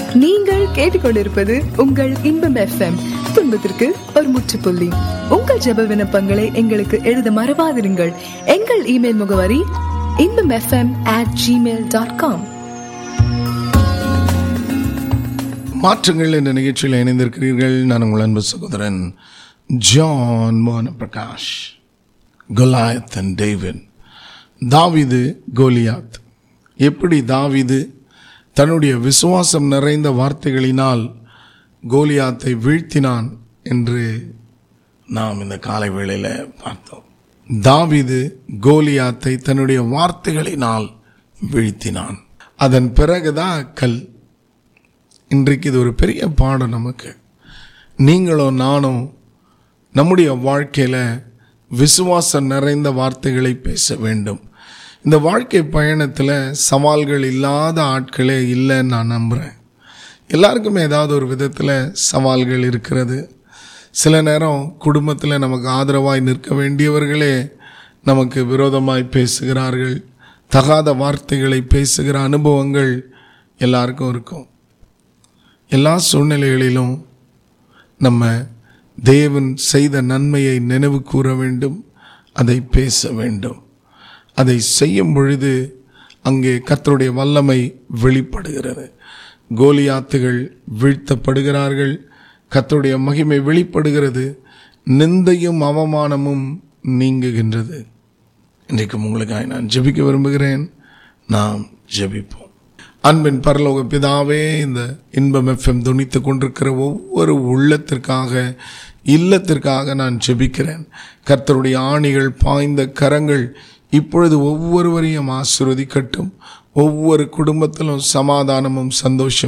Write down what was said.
நீங்கள் கேட்டுக்கொண்டிருப்பது உங்கள் இன்பம் எஃப்எம் துன்பத்திற்கு ஒரு முற்றுப்புள்ளி உங்கள் ஜெப விண்ணப்பங்களை எங்களுக்கு எழுத மறவாதிருங்கள் எங்கள் இமெயில் முகவரி Inbam FM at Gmail dot com மாற்றங்கள் என்ற நிகழ்ச்சியில் இணைந்திருக்கிறீர்கள் நான் உங்கள் அன்பு சகோதரன் ஜான் மோகன பிரகாஷ் கொலாயத் அண்ட் டேவிட் தாவிது கோலியாத் எப்படி தாவிது தன்னுடைய விசுவாசம் நிறைந்த வார்த்தைகளினால் கோலியாத்தை வீழ்த்தினான் என்று நாம் இந்த காலை வேளையில் பார்த்தோம் தாவிது கோலியாத்தை தன்னுடைய வார்த்தைகளினால் வீழ்த்தினான் அதன் பிறகுதான் கல் இன்றைக்கு இது ஒரு பெரிய பாடம் நமக்கு நீங்களும் நானும் நம்முடைய வாழ்க்கையில் விசுவாசம் நிறைந்த வார்த்தைகளை பேச வேண்டும் இந்த வாழ்க்கை பயணத்தில் சவால்கள் இல்லாத ஆட்களே இல்லைன்னு நான் நம்புகிறேன் எல்லாருக்குமே ஏதாவது ஒரு விதத்தில் சவால்கள் இருக்கிறது சில நேரம் குடும்பத்தில் நமக்கு ஆதரவாய் நிற்க வேண்டியவர்களே நமக்கு விரோதமாய் பேசுகிறார்கள் தகாத வார்த்தைகளை பேசுகிற அனுபவங்கள் எல்லாருக்கும் இருக்கும் எல்லா சூழ்நிலைகளிலும் நம்ம தேவன் செய்த நன்மையை நினைவு கூற வேண்டும் அதை பேச வேண்டும் அதை செய்யும் பொழுது அங்கே கர்த்தருடைய வல்லமை வெளிப்படுகிறது கோலியாத்துகள் வீழ்த்தப்படுகிறார்கள் கர்த்தருடைய மகிமை வெளிப்படுகிறது நிந்தையும் அவமானமும் நீங்குகின்றது இன்றைக்கும் உங்களுக்காக நான் ஜெபிக்க விரும்புகிறேன் நாம் ஜெபிப்போம் அன்பின் பரலோக பிதாவே இந்த இன்பம் எஃப்எம் துணித்து கொண்டிருக்கிற ஒவ்வொரு உள்ளத்திற்காக இல்லத்திற்காக நான் ஜெபிக்கிறேன் கர்த்தருடைய ஆணிகள் பாய்ந்த கரங்கள் இப்பொழுது ஒவ்வொருவரையும் ஆசிர்வதிக்கட்டும் ஒவ்வொரு குடும்பத்திலும் சமாதானமும் சந்தோஷம்